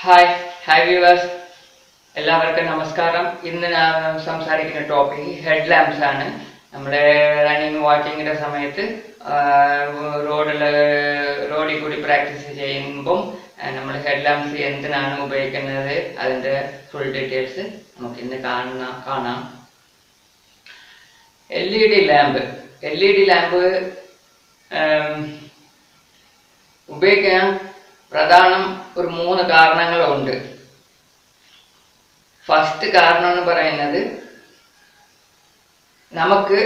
hi hi viewers എല്ലാവർക്കും നമസ്കാരം ഇന്ന് ഞാൻ സംസാരിക്കുന്ന ടോപ്പിക് ഹെഡ് ലാംപ്സ് ആണ് നമ്മുടെ റണ്ണിങ് വാക്കിങ്ങിന്റെ സമയത്ത് റോഡിൽ റോഡിൽ കൂടി പ്രാക്ടീസ് ചെയ്യുമ്പം നമ്മൾ ഹെഡ് ലാംപ്സ് എന്തിനാണ് ഉപയോഗിക്കുന്നത് അതിന്റെ ഫുൾ ഡീറ്റെയിൽസ് നമുക്ക് ഇന്ന് കാണുന്ന കാണാം L E D lamp L E D lamp ഉപയോഗിക്കാൻ പ്രധാനം ഒരു മൂന്ന് കാരണങ്ങളുണ്ട് ഫസ്റ്റ് കാരണം എന്ന് പറയുന്നത് നമുക്ക്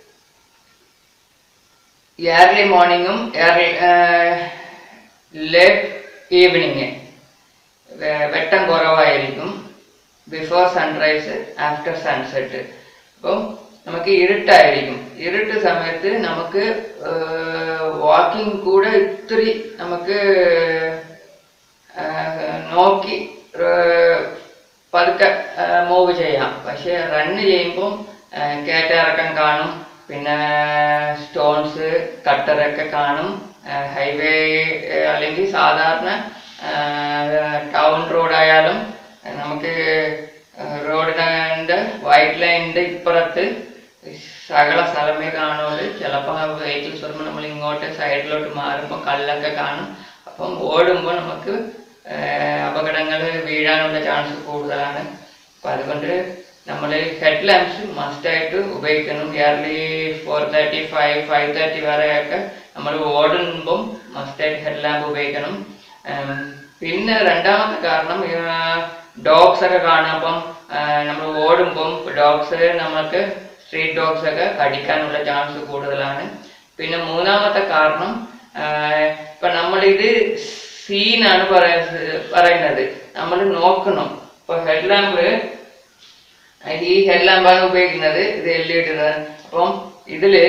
ഏർലി മോർണിംഗും ഏർലി ലേറ്റ് ഈവനിങ് വെട്ടം കുറവായിരിക്കും ബിഫോർ സൺറൈസ് ആഫ്റ്റർ സൺസെറ്റ് അപ്പം നമുക്ക് ഇരുട്ടായിരിക്കും ഇരുട്ട് സമയത്ത് നമുക്ക് വാക്കിംഗ് കൂടെ ഇത്തിരി നമുക്ക് ആ, നോക്കി ആ, പതുക്കെ മൂവ് ചെയ്യാം പക്ഷെ റണ്ണ് ചെയ്യുമ്പം കയറ്റിറക്കം കാണും പിന്നെ സ്റ്റോൺസ് കട്ടറൊക്കെ കാണും ഹൈവേ അല്ലെങ്കിൽ സാധാരണ ടൗൺ റോഡായാലും നമുക്ക് റോഡിൻ്റെ വൈറ്റ് ലൈനിൻ്റെ ഇപ്പുറത്ത് സകല സ്ഥലമേ കാണുള്ളൂ ചിലപ്പോൾ വെഹിക്കിൾസ് വരുമ്പോൾ നമ്മൾ ഇങ്ങോട്ട് സൈഡിലോട്ട് മാറുമ്പോൾ കല്ലൊക്കെ കാണും അപ്പം ഓടുമ്പോൾ നമുക്ക് അപകടങ്ങൾ വീഴാനുള്ള ചാൻസ് കൂടുതലാണ് അപ്പം അതുകൊണ്ട് നമ്മൾ ഹെഡ് ലാംപ്സ് മസ്റ്റായിട്ട് ഉപയോഗിക്കണം early four thirty five five thirty വരെയൊക്കെ നമ്മൾ ഓടുമ്പം മസ്റ്റായിട്ട് ഹെഡ് ലാമ്പ് ഉപയോഗിക്കണം ഉം, പിന്നെ രണ്ടാമത്തെ കാരണം ഡോഗ്സ് ഒക്കെ കാണും അപ്പം നമ്മൾ ഓടുമ്പം ഡോഗ്സ് നമുക്ക് സ്ട്രീറ്റ് ഡോഗ്സ് ഒക്കെ കടിക്കാനുള്ള ചാൻസ് കൂടുതലാണ് പിന്നെ മൂന്നാമത്തെ കാരണം ആഹ് ഇപ്പൊ നമ്മളിത് സീനാണ് പറയുന്നത് നമ്മൾ നോക്കണം ഇപ്പൊ ഹെഡ് ലാമ്പ് ഈ ഹെഡ് ലാമ്പാണ് ഉപയോഗിക്കുന്നത് ഇത് എൽ ഇ ഡി അപ്പം ഇതില്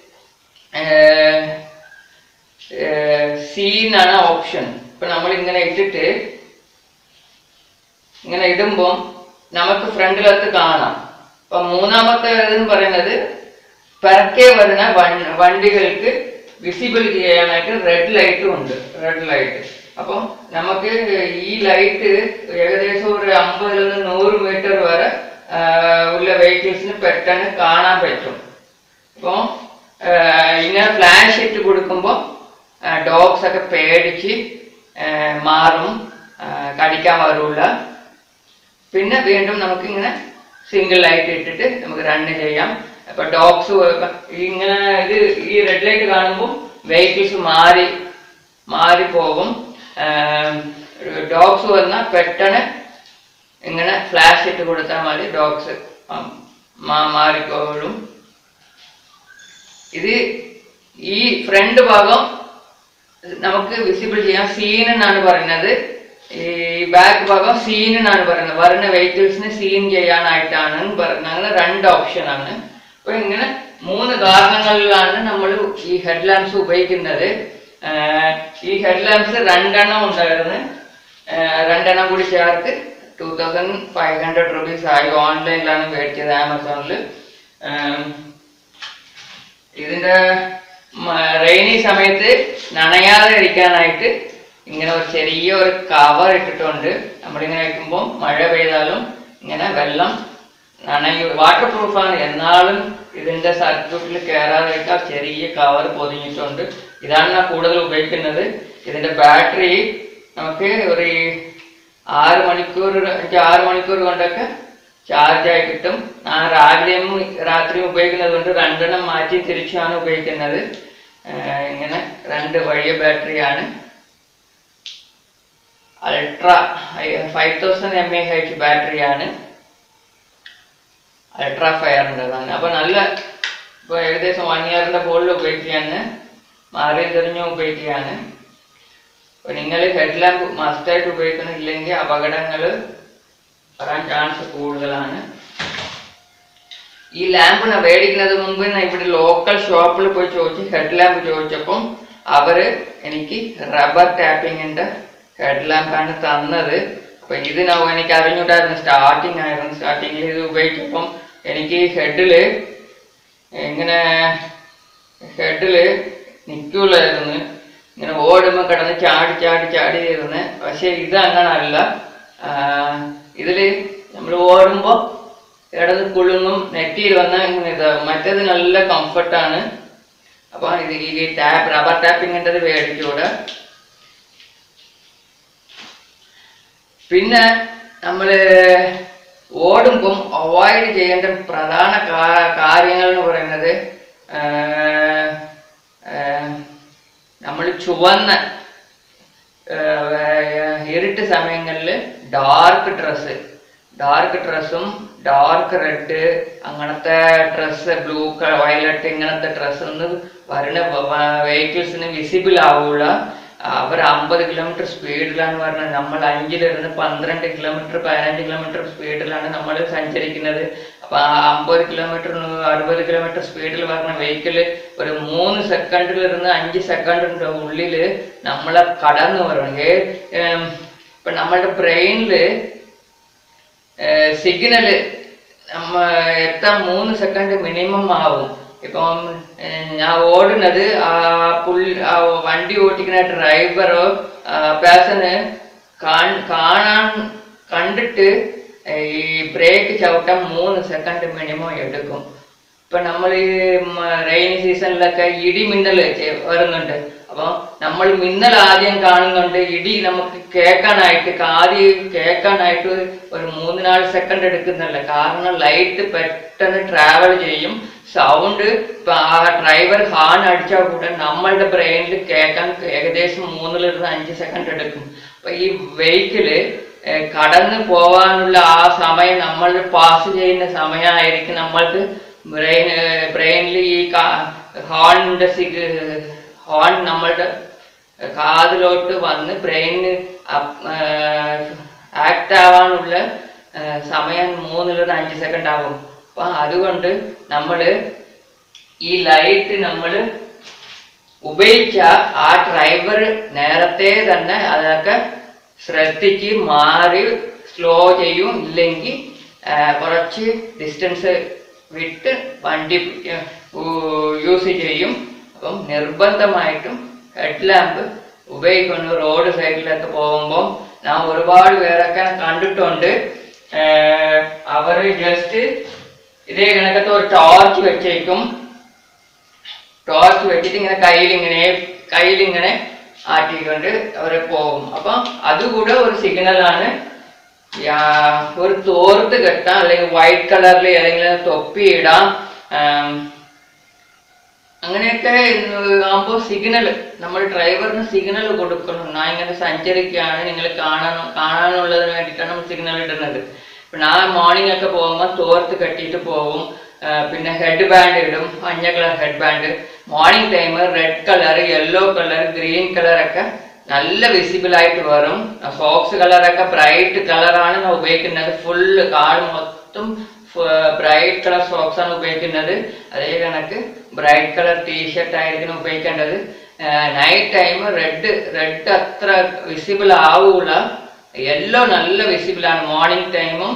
സീനാണ് ഓപ്ഷൻ ഇപ്പൊ നമ്മൾ ഇങ്ങനെ ഇട്ടിട്ട് ഇങ്ങനെ ഇടുമ്പോൾ നമുക്ക് ഫ്രണ്ടിലത്ത് കാണാം അപ്പൊ മൂന്നാമത്തെ ഇതെന്ന് പറയുന്നത് പിറക്കെ വരുന്ന വൺ- വണ്ടികൾക്ക് വിസിബിൾ ചെയ്യാനായിട്ട് റെഡ് ലൈറ്റും ഉണ്ട് റെഡ് ലൈറ്റ് അപ്പം നമുക്ക് ഈ ലൈറ്റ് ഏകദേശം ഒരു അമ്പതിൽ നിന്ന് നൂറ് മീറ്റർ വരെ ആ, ഉള്ള വെഹിക്കിൾസിന് പെട്ടെന്ന് കാണാൻ പറ്റും അപ്പോൾ ഇങ്ങനെ ഫ്ലാഷ് ഇട്ട് കൊടുക്കുമ്പോൾ ഡോഗ്സ് ഒക്കെ പേടിച്ച് ആ, മാറും ആ, കടിക്കാൻ വരില്ല പിന്നെ വീണ്ടും നമുക്ക് ഇങ്ങനെ സിംഗിൾ ലൈറ്റ് ഇട്ടിട്ട് നമുക്ക് റണ്ണ് ചെയ്യാം അപ്പൊ ഡോഗ്സ് ഇങ്ങനെ ഇത് ഈ റെഡ് ലൈറ്റ് കാണുമ്പോൾ വെഹിക്കിൾസ് മാറി മാറി പോകും ഡോഗ്സ് വന്നാൽ പെട്ടെന്ന് ഇങ്ങനെ ഫ്ലാഷ് ഇട്ട് കൊടുത്താൽ മതി ഡോഗ്സ് മാറിക്കോളും ഇത് ഈ ഫ്രണ്ട് ഭാഗം നമുക്ക് വിസിബിൾ ചെയ്യാം സീൻ എന്നാണ് പറയുന്നത് ഈ ബാക്ക് ഭാഗം സീൻ എന്നാണ് പറയുന്നത് വരുന്ന വെഹിക്കിൾസിന് സീൻ ചെയ്യാനായിട്ടാണ് പറയുന്നത് അങ്ങനെ രണ്ട് ഓപ്ഷനാണ് അപ്പൊ ഇങ്ങനെ മൂന്ന് കാരണങ്ങളിലാണ് നമ്മൾ ഈ ഹെഡ് ലാംപ്സ് ഉപയോഗിക്കുന്നത് ആഹ് ഈ ഹെഡ് ലാംപ്സ് രണ്ടെണ്ണം ഉണ്ടായിരുന്നു ആഹ് രണ്ടെണ്ണം കൂടി ചേർത്ത് two thousand five hundred rupees ആയി ഓൺലൈനിലാണ് മേടിച്ചത് ആമസോണിൽ ഇതിന്റെ റെയിനി സമയത്ത് നനയാതെ ഇരിക്കാനായിട്ട് ഇങ്ങനെ ഒരു ചെറിയ ഒരു കവർ ഇട്ടിട്ടുണ്ട് നമ്മളിങ്ങനെ വെക്കുമ്പോൾ മഴ പെയ്താലും ഇങ്ങനെ വെള്ളം നനയു വാട്ടർ പ്രൂഫാണ് എന്നാലും ഇതിന്റെ സർക്യൂട്ടിൽ കയറാതിരിക്കാൻ ചെറിയ കവർ പൊതിഞ്ഞിട്ടുണ്ട് ഇതാണ് ഞാൻ കൂടുതൽ ഉപയോഗിക്കുന്നത് ഇതിന്റെ ബാറ്ററി നമുക്ക് ഒരു ആറ് മണിക്കൂർ അഞ്ച് ആറ് മണിക്കൂർ കൊണ്ടൊക്കെ ചാർജ് ആയി കിട്ടും ഞാൻ രാവിലെയും രാത്രിയും ഉപയോഗിക്കുന്നത് കൊണ്ട് രണ്ടെണ്ണം മാറ്റി തിരിച്ചാണ് ഉപയോഗിക്കുന്നത് ആഹ് ഇങ്ങനെ രണ്ട് വലിയ ബാറ്ററിയാണ് ultra five thousand M A H ബാറ്ററിയാണ് അൾട്രാ ഫയറിൻ്റെതാണ് അപ്പൊ നല്ല ഇപ്പൊ ഏകദേശം വൺ ഇയറിന്റെ മുകളിൽ ഉപയോഗിക്കുകയാണ് മാറിയും തെറിഞ്ഞും ഉപയോഗിക്കുകയാണ് അപ്പൊ നിങ്ങൾ ഹെഡ് ലാമ്പ് മസ്റ്റായിട്ട് ഉപയോഗിക്കണില്ലെങ്കിൽ അപകടങ്ങൾ വരാൻ ചാൻസ് കൂടുതലാണ് ഈ ലാമ്പിനെ മേടിക്കുന്നത് മുമ്പ് ഞാൻ ഇവിടെ ലോക്കൽ ഷോപ്പിൽ പോയി ചോദിച്ച് ഹെഡ് ലാമ്പ് ചോദിച്ചപ്പം അവര് എനിക്ക് റബ്ബർ ടാപ്പിങ്ങിന്റെ ഹെഡ് ലാമ്പാണ് തന്നത് അപ്പൊ ഇത് ഞാൻ എനിക്ക് അറിഞ്ഞൂടായിരുന്നു സ്റ്റാർട്ടിങ് ആയിരുന്നു സ്റ്റാർട്ടിങ്ങിൽ ഇത് ഉപയോഗിച്ചപ്പം എനിക്ക് ഹെഡില് ഇങ്ങനെ ഹെഡില് നിൽക്കൂലായിരുന്നു ഇങ്ങനെ ഓടുമ്പോൾ കിടന്ന് ചാടി ചാടി ചാടി ഇരുന്ന് പക്ഷെ ഇത് അങ്ങനല്ല ഇതിൽ നമ്മൾ ഓടുമ്പോൾ കിടന്ന് കുളുങ്ങും നെറ്റിയിൽ വന്ന ഇങ്ങനെ ഇതാകും മറ്റേത് നല്ല കംഫർട്ടാണ് അപ്പോൾ ഇത് ഈ ടാപ്പ് റബ്ബർ ടാപ്പിങ്ങിൻ്റെത് മേടിച്ചുകൂടെ പിന്നെ നമ്മൾ ഓടുമ്പം അവോയ്ഡ് ചെയ്യേണ്ട പ്രധാന കാ- കാര്യങ്ങൾ എന്ന് പറയുന്നത് നമ്മൾ ചുവന്ന ഏർ, ഇരുട്ട് സമയങ്ങളിൽ ഡാർക്ക് ഡ്രസ്സ് ഡാർക്ക് ഡ്രസ്സും ഡാർക്ക് റെഡ് അങ്ങനത്തെ ഡ്രസ്സ് ബ്ലൂ വയലറ്റ് ഇങ്ങനത്തെ ഡ്രസ്സ് ഒന്നും വരുന്ന വെഹിക്കിൾസിന് വിസിബിൾ ആവൂല അവർ അമ്പത് കിലോമീറ്റർ സ്പീഡിലാണ് പറഞ്ഞത് നമ്മൾ അഞ്ചിലിരുന്ന് പന്ത്രണ്ട് കിലോമീറ്റർ പതിനഞ്ച് കിലോമീറ്റർ സ്പീഡിലാണ് നമ്മൾ സഞ്ചരിക്കുന്നത് അപ്പൊ ആ അമ്പത് കിലോമീറ്റർ അറുപത് കിലോമീറ്റർ സ്പീഡിൽ പറഞ്ഞ വെഹിക്കിള് ഒരു മൂന്ന് സെക്കൻഡിലിരുന്ന് അഞ്ച് സെക്കൻഡിന്റെ ഉള്ളില് നമ്മളെ കടന്നു പറയണം ഏ ഏം, ഇപ്പൊ നമ്മളുടെ ബ്രെയിനില് സിഗ്നല് നമ്മ എത്താൻ മൂന്ന് സെക്കൻഡ് മിനിമം ആവും ഇപ്പം ഏർ, ഞാൻ ഓടുന്നത് ആ പുള്ളി ആ വണ്ടി ഓടിക്കുന്ന ഡ്രൈവറോ പേഴ്സണ് കാണാൻ കണ്ടിട്ട് ഈ ബ്രേക്ക് ചവിട്ടാൻ മൂന്ന് സെക്കൻഡ് മിനിമം എടുക്കും ഇപ്പൊ നമ്മൾ ഈ റെയിനി സീസണിലൊക്കെ ഇടി മിന്നൽ ചെ- വരുന്നുണ്ട് അപ്പൊ നമ്മൾ മിന്നൽ ആദ്യം കാണുന്നുണ്ട് ഇടി നമുക്ക് കേൾക്കാനായിട്ട് കാതി കേൾക്കാനായിട്ട് ഒരു മൂന്ന് നാല് സെക്കൻഡ് എടുക്കുന്നില്ല കാരണം ലൈറ്റ് പെട്ടെന്ന് ട്രാവൽ ചെയ്യും സൗണ്ട് ഇപ്പൊ ആ ഡ്രൈവർ ഹാൺ അടിച്ചാൽ കൂടെ നമ്മളുടെ ബ്രെയിനിൽ കേൾക്കാൻ ഏകദേശം മൂന്നിലിരുന്ന് അഞ്ച് സെക്കൻഡ് എടുക്കും അപ്പൊ ഈ വെഹിക്കിള് കടന്നു പോവാനുള്ള ആ സമയം നമ്മൾ പാസ് ചെയ്യുന്ന സമയമായിരിക്കും നമ്മൾക്ക് ബ്രെയിൻ ബ്രെയിനിൽ ഈ ഹോണിന്റെ സിഗ് ഹോൺ നമ്മളുടെ കാതിലോട്ട് വന്ന് ബ്രെയിനിന് ആക്ട് ആവാനുള്ള ആ, സമയം മൂന്നിലൊരു അഞ്ച് സെക്കൻഡ് ആവും അപ്പൊ അതുകൊണ്ട് നമ്മൾ ഈ ലൈറ്റ് നമ്മൾ ഉപയോഗിച്ച ആ ഡ്രൈവർ നേരത്തെ തന്നെ അതൊക്കെ ശ്രദ്ധിച്ച് മാറി സ്ലോ ചെയ്യും ഇല്ലെങ്കിൽ ആ, കുറച്ച് ഡിസ്റ്റൻസ് വിട്ട് വണ്ടി യൂസ് ചെയ്യും അപ്പം നിർബന്ധമായിട്ടും ഹെഡ് ലാമ്പ് ഉപയോഗിക്കുന്നു റോഡ് സൈഡിലൊക്കെ പോകുമ്പോൾ ഞാൻ ഒരുപാട് പേരൊക്കെ കണ്ടിട്ടുണ്ട് ഏർ അവര് ജസ്റ്റ് ഇതേ കണക്കത്തെ ഒരു ടോർച്ച് വെച്ചേക്കും ടോർച്ച് വെച്ചിട്ട് ഇങ്ങനെ കയ്യിലിങ്ങനെ കയ്യിലിങ്ങനെ ആട്ടിക്കൊണ്ട് അവർ പോകും അപ്പം അതുകൂടെ ഒരു സിഗ്നലാണ് ഒരു തോർത്ത് കെട്ടാം അല്ലെങ്കിൽ വൈറ്റ് കളറിൽ ഏതെങ്കിലും തൊപ്പി ഇടാം ആം, അങ്ങനെയൊക്കെ ആകുമ്പോൾ സിഗ്നൽ നമ്മൾ ഡ്രൈവറിന് സിഗ്നൽ കൊടുക്കണം ഞാൻ ഇങ്ങനെ സഞ്ചരിക്കുകയാണ് നിങ്ങൾ കാണാൻ കാണാനുള്ളതിന് വേണ്ടിയിട്ടാണ് നമ്മൾ സിഗ്നൽ ഇടുന്നത് ഇപ്പം ഞാൻ മോർണിംഗ് ഒക്കെ പോകുമ്പോൾ തോർത്ത് കെട്ടിയിട്ട് പോകും ആ, പിന്നെ ഹെഡ് ബാൻഡ് ഇടും മഞ്ഞ colour head band morning time red colour yellow colour green കളറൊക്കെ നല്ല വിസിബിൾ ആയിട്ട് വരും സോക്സ് കളറൊക്കെ ബ്രൈറ്റ് കളറാണ് ഞാൻ ഉപയോഗിക്കുന്നത് ഫുള്ള് കാട് മൊത്തം ബ്രൈറ്റ് കളർ സോക്സ് ആണ് ഉപയോഗിക്കുന്നത് അതേ കണക്ക് ബ്രൈറ്റ് കളർ ടീഷർട്ട് ആയിരിക്കണം ഉപയോഗിക്കേണ്ടത് നൈറ്റ് ടൈം റെഡ് റെഡ് അത്ര വിസിബിൾ ആവൂല യെല്ലോ നല്ല വിസിബിൾ ആണ് മോർണിംഗ് ടൈമും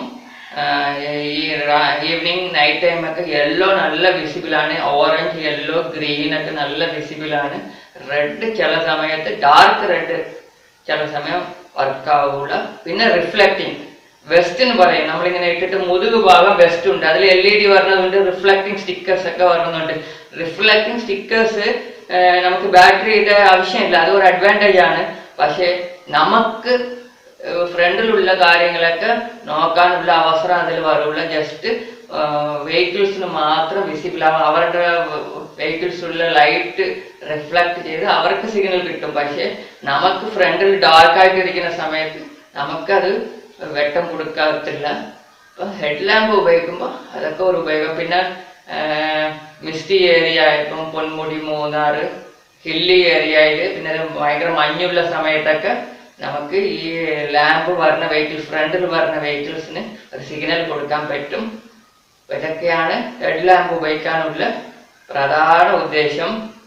ഈ ഈവനിങ് നൈറ്റ് ടൈം ഒക്കെ യെല്ലോ നല്ല വിസിബിൾ ആണ് ഓറഞ്ച് യെല്ലോ ഗ്രീൻ ഒക്കെ നല്ല വിസിബിൾ ആണ് റെഡ് ചില സമയത്ത് ഡാർക്ക് റെഡ് ചില സമയം വർക്ക് ആവൂല പിന്നെ റിഫ്ലക്റ്റിംഗ് വെസ്റ്റ് എന്ന് പറയും നമ്മളിങ്ങനെ ഇട്ടിട്ട് മുതുക് ഭാഗം വെസ്റ്റ് ഉണ്ട് അതിൽ എൽ ഇ ഡി വരുന്നതുകൊണ്ട് റിഫ്ലക്റ്റിംഗ് സ്റ്റിക്കേഴ്സ് ഒക്കെ വരുന്നുണ്ട് റിഫ്ലക്റ്റിംഗ് സ്റ്റിക്കേഴ്സ് നമുക്ക് ബാറ്ററിയുടെ ആവശ്യമില്ല അത് ഒരു അഡ്വാൻറ്റേജ് ആണ് പക്ഷേ നമുക്ക് ഫ്രണ്ടിലുള്ള കാര്യങ്ങളൊക്കെ നോക്കാനുള്ള അവസരം അതിൽ വരില്ല ജസ്റ്റ് വെഹിക്കിൾസിന് മാത്രം വിസിബിൾ ആവും അവരുടെ വെഹിക്കിൾസിലുള്ള ലൈറ്റ് റിഫ്ലക്ട് ചെയ്ത് അവർക്ക് സിഗ്നൽ കിട്ടും പക്ഷേ നമുക്ക് ഫ്രണ്ടിൽ ഡാർക്ക് ആയിട്ട് ഇരിക്കുന്ന സമയത്ത് നമുക്കത് വെട്ടം കൊടുക്കത്തില്ല അപ്പൊ ഹെഡ് ലാമ്പ് ഉപയോഗിക്കുമ്പോൾ അതൊക്കെ ഒരു ഉപയോഗം പിന്നെ മിസ്റ്റി ഏരിയ ഇപ്പം പൊന്മുടി മൂന്നാർ ഹില്ലി ഏരിയയിൽ പിന്നെ ഒരു ഭയങ്കര മഞ്ഞുള്ള സമയത്തൊക്കെ നമുക്ക് ഈ ലാമ്പ് വരുന്ന വെഹിക്കിൾ ഫ്രണ്ടിൽ വരുന്ന വെഹിക്കിൾസിന് ഒരു സിഗ്നൽ കൊടുക്കാൻ പറ്റും അപ്പൊ ഇതൊക്കെയാണ് ഹെഡ് ലാമ്പ് ഉപയോഗിക്കാനുള്ള പ്രധാന ഉദ്ദേശം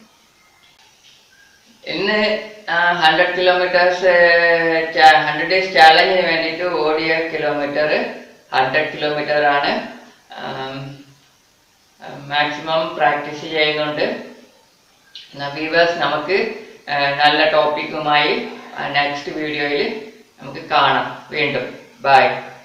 ഇന്ന് ഹൺഡ്രഡ് കിലോമീറ്റേഴ്സ് ഹൺഡ്രഡ് ഡേയ്സ് ചാലഞ്ചിന് വേണ്ടിയിട്ട് ഓടിയ കിലോമീറ്റർ ഹൺഡ്രഡ് കിലോമീറ്റർ ആണ് മാക്സിമം പ്രാക്ടീസ് ചെയ്യുന്നുണ്ട് വീവേഴ്സ് നമുക്ക് നല്ല ടോപ്പിക്കുമായി നെക്സ്റ്റ് വീഡിയോയിൽ നമുക്ക് കാണാം വീണ്ടും ബൈ